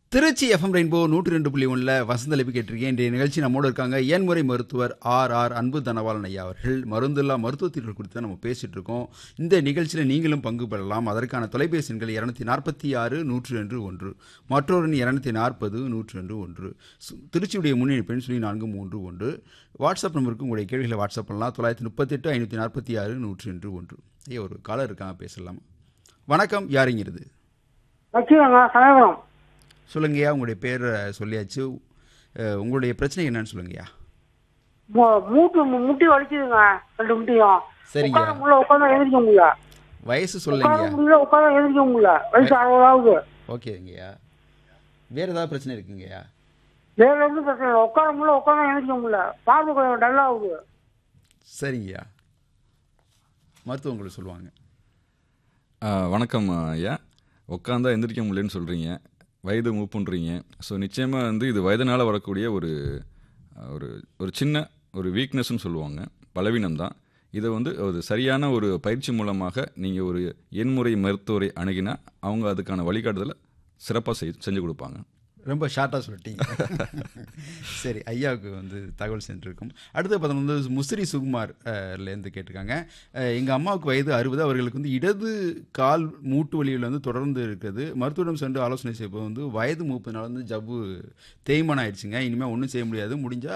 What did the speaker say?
Trichy FM rainbow நூற்றி ரெண்டு புள்ளி ஒன்றில் வசந்தலைப்பு கேட்டிருக்கேன் இன்றைய நிகழ்ச்சி நம்மோடு இருக்காங்க ஏன்முறை மருத்துவர் ஆர் ஆர் அன்பு தனபாலன் ஐயா அவர்கள் மருந்தில்லா மருத்துவ தீர்வுகள் குறித்து தான் நம்ம பேசிகிட்டு இருக்கோம் இந்த நிகழ்ச்சியில் நீங்களும் பங்கு பெறலாம் அதற்கான தொலைபேசி எண்கள் இரநூத்தி நாற்பத்தி ஆறு நூற்று ரெண்டு ஒன்று மற்றொரு இரநூத்தி நாற்பது நூற்று ரெண்டு ஒன்று சு- திருச்சியுடைய முன்னணி பெண் சொல்லி நான்கு மூன்று ஒன்று வாட்ஸ்அப் நம்பருக்கு உங்களுடைய கேள்விகளை வாட்ஸ்அப் பண்ணலாம் தொள்ளாயிரத்தி முப்பத்தெட்டு ஐநூற்றி நாற்பத்தி ஆறு நூற்று ரெண்டு ஒன்று ஐயா ஒரு காலர் இருக்காங்க பேசலாம் வணக்கம் யாருங்கிறது வச்சுக்கோங்க சமயபுரம் சொல்லுங்கய்யா உங்களுடைய பேர் சொல்லியாச்சு அஹ், உங்களுடைய பிரச்சனை என்னன்னு சொல்லுங்கய்யா மூ- மூட்டு மு- முட்டி வலிக்குதுங்க ரெண்டு முட்டியும் சரிங்க. உட்கார முடியல உட்காந்து எழுந்திரிக்க முடியல வயசு உட்கார சொல்லுங்கய்யா முடியல உட்காந்து எழுந்திரிக்க முடியல வயசு அறுபதாவது ஓகேங்கய்யா வேறு ஏதாவது பிரச்சனை இருக்குங்கய்யா வேற எதுவும் பிரச்சனை இல்லை உட்கார முடியல உட்காந்து எழுந்திரிக்க முடியல பார்வை கொஞ்சம் டல் ஆகுது சரிங்கய்யா மருத்துவம் உங்களுக்கு சொல்லுவாங்க ஆ, வணக்கம் ஐயா உட்காந்தா எந்திரிக்க முடியலன்னு சொல்கிறீங்க வயது மூப்புன்றீங்க ஸோ நிச்சயமாக வந்து இது வயதுனால் வரக்கூடிய ஒரு ஆ, ஒரு ஒரு சின்ன ஒரு வீக்னஸ்னு சொல்லுவாங்க பலவீனம் தான் இதை வந்து ஒரு சரியான ஒரு பயிற்சி மூலமாக நீங்கள் ஒரு எண்முறை மருத்துவரை அணுகினா அவங்க அதுக்கான வழிகாட்டுதலை சிறப்பாக செய் செஞ்சு கொடுப்பாங்க ரொம்ப ஷார்ட்டாக சொல்லிட்டீங்க சரி ஐயாவுக்கு வந்து தகவல் சென்றிருக்கும் அடுத்து பார்த்தோம் வந்து முசிறி சுகுமார் அஹ், லேருந்து கேட்டிருக்காங்க எங்கள் அம்மாவுக்கு வயது அறுபது அவர்களுக்கு வந்து இடது கால் மூட்டு வலியில் வந்து தொடர்ந்து இருக்குது மருத்துவரிடம் சென்று ஆலோசனை செய்வது வந்து வயது மூப்பதுனால வந்து ஜவ்வு தேய்மானம் ஆயிடுச்சுங்க இனிமேல் ஒன்றும் செய்ய முடியாது முடிஞ்சால்